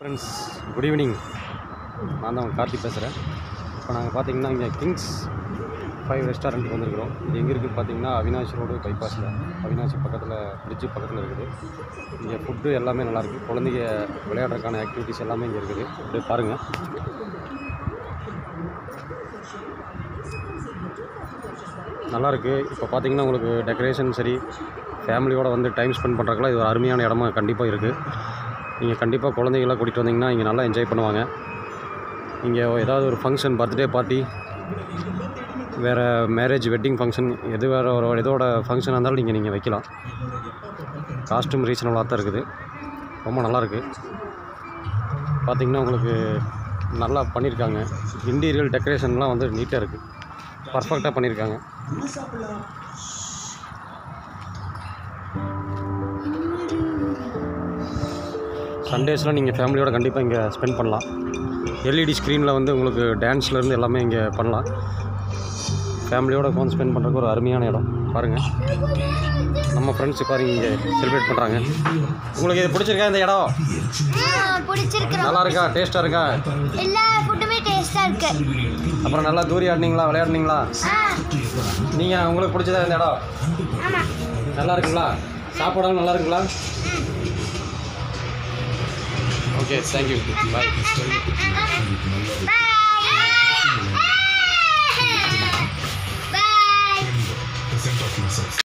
friends good evening நான் தான் கார்த்தி பேசுகிறேன் இப்போ நாங்கள் பார்த்தீங்கன்னா இங்கே கிங்ஸ் ஃபைவ் ரெஸ்டாரண்ட்டுக்கு வந்திருக்கிறோம் இது எங்கே இருக்குது பார்த்தீங்கன்னா அவினாஷ் ரோடு பைபாஸில் அவினாஷ் பக்கத்தில் பிரிட்ஜு பக்கத்தில் இருக்குது இங்கே ஃபுட்டு எல்லாமே நல்லாயிருக்கு குழந்தைங்க விளையாடுறதுக்கான ஆக்டிவிட்டிஸ் எல்லாமே இங்கே இருக்குது அப்படியே பாருங்கள் நல்லாயிருக்கு இப்போ பார்த்தீங்கன்னா உங்களுக்கு டெக்கரேஷன் சரி ஃபேமிலியோட வந்து டைம் ஸ்பெண்ட் பண்ணுறதுக்குலாம் இது ஒரு அருமையான இடமா கண்டிப்பாக இருக்குது நீங்கள் கண்டிப்பாக குழந்தைங்களாம் கூட்டிகிட்டு வந்தீங்கன்னா இங்கே நல்லா என்ஜாய் பண்ணுவாங்க இங்கே ஏதாவது ஒரு ஃபங்க்ஷன் பர்த்டே பார்ட்டி வேறு மேரேஜ் வெட்டிங் ஃபங்க்ஷன் எது வேறு ஒரு இதோட ஃபங்க்ஷனாக இருந்தாலும் நீங்கள் நீங்கள் வைக்கலாம் காஸ்ட்யூம் ரீசனபிளாக தான் இருக்குது ரொம்ப நல்லாயிருக்கு பார்த்தீங்கன்னா உங்களுக்கு நல்லா பண்ணியிருக்காங்க இன்டீரியல் டெக்கரேஷன்லாம் வந்து நீட்டாக இருக்குது பர்ஃபெக்டாக பண்ணியிருக்காங்க சண்டேஸ்லாம் நீங்கள் ஃபேமிலியோட கண்டிப்பாக இங்கே ஸ்பெண்ட் பண்ணலாம் எல்இடி ஸ்க்ரீனில் வந்து உங்களுக்கு டான்ஸ்லேருந்து எல்லாமே இங்கே பண்ணலாம் ஃபேமிலியோட உட்காந்து ஸ்பெண்ட் பண்ணுறதுக்கு ஒரு அருமையான இடம் பாருங்கள் நம்ம ஃப்ரெண்ட்ஸ் பாருங்க இங்கே செலிப்ரேட் பண்ணுறாங்க உங்களுக்கு இது பிடிச்சிருக்கா இந்த இடம் பிடிச்சிருக்கு நல்லா இருக்கா டேஸ்ட்டாக இருக்கா எல்லா ஃபுட்டுமே டேஸ்டா இருக்கு அப்புறம் நல்லா தூரி ஆடினீங்களா விளையாடுனீங்களா ஆ நீங்கள் உங்களுக்கு பிடிச்சதா இந்த இடம் ஆமா நல்லா இருக்குங்களா சாப்பாடெல்லாம் நல்லா இருக்குங்களா ஓகே தேங்க்யூ பாய் பாய்